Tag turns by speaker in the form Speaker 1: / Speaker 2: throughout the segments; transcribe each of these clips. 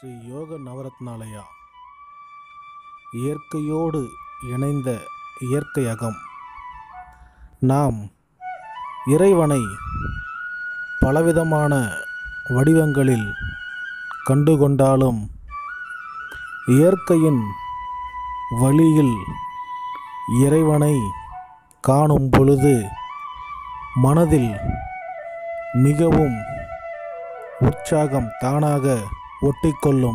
Speaker 1: ஸ்ரீ யோக நவரத்னாலயா இயற்கையோடு இணைந்த இயற்கை அகம் நாம் இறைவனை பலவிதமான வடிவங்களில் கண்டுகொண்டாலும் இயற்கையின் வழியில் இறைவனை காணும் பொழுது மனதில் மிகவும் உற்சாகம் தானாக ஒட்டிக்கொள்ளும்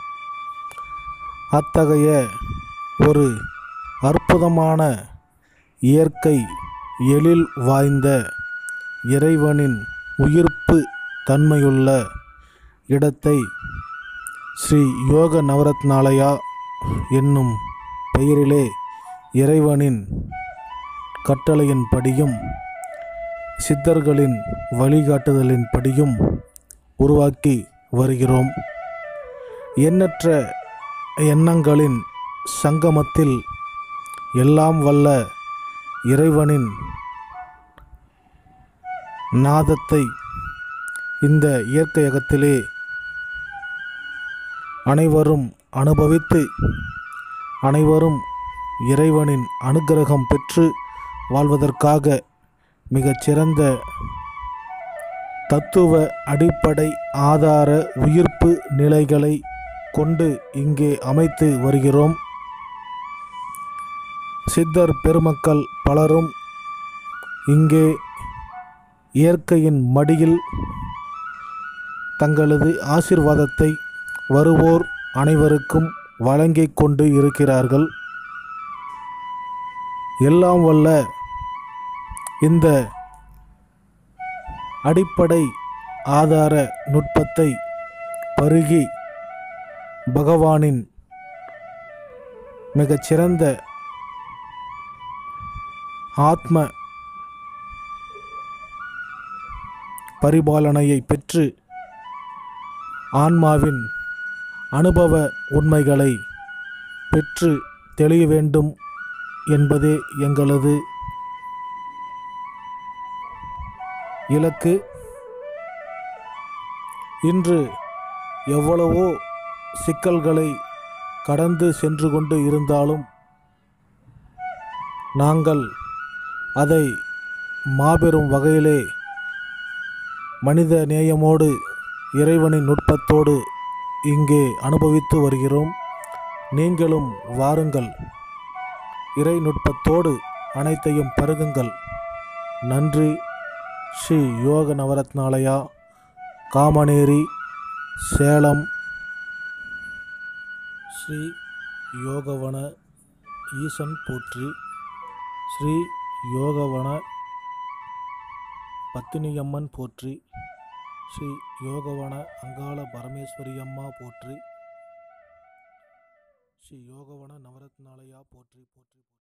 Speaker 1: அத்தகைய ஒரு அற்புதமான இயற்கை எழில் வாய்ந்த இறைவனின் உயிர்ப்பு தன்மையுள்ள இடத்தை ஸ்ரீ யோக நவரத்னாலயா என்னும் பெயரிலே இறைவனின் கட்டளையின்படியும் சித்தர்களின் வழிகாட்டுதலின்படியும் உருவாக்கி வருகிறோம் எண்ணற்ற எண்ணங்களின் சங்கமத்தில் எல்லாம் வல்ல இறைவனின் நாதத்தை இந்த இயற்கையகத்திலே அனைவரும் அனுபவித்து அனைவரும் இறைவனின் அனுக்கிரகம் பெற்று வாழ்வதற்காக மிகச்சிறந்த தத்துவ அடிப்படை ஆதார உயிர்ப்பு நிலைகளை கொண்டு இங்கே அமைத்து வருகிறோம் சித்தர் பெருமக்கள் பலரும் இங்கே இயற்கையின் மடியில் தங்களது ஆசிர்வாதத்தை வருவோர் அனைவருக்கும் வழங்கிக் கொண்டு இருக்கிறார்கள் எல்லாம் வல்ல இந்த அடிப்படை ஆதார நுட்பத்தை பருகி பகவானின் மிகச்சிறந்த ஆத்ம பரிபாலனையை பெற்று ஆன்மாவின் அனுபவ உண்மைகளை பெற்று தெளிய வேண்டும் என்பதே எங்களது இலக்கு இன்று எவ்வளவோ சிக்கல்களை கடந்து சென்று கொண்டு இருந்தாலும் நாங்கள் அதை மாபெரும் வகையிலே மனித நேயமோடு இறைவனின் நுட்பத்தோடு இங்கே அனுபவித்து வருகிறோம் நீங்களும் வாருங்கள் இறை நுட்பத்தோடு அனைத்தையும் பருகுங்கள் நன்றி ஸ்ரீ யோக நவரத்னாலயா காமநேரி சேலம் ஸ்ரீ யோகவன ஈசன் போற்றி ஸ்ரீ யோகவன பத்தினியம்மன் போற்றி ஸ்ரீ யோகவன அங்காள பரமேஸ்வரி அம்மா போற்றி ஸ்ரீ யோகவன நவரத்னாலயா போற்றி போற்றி போற்றி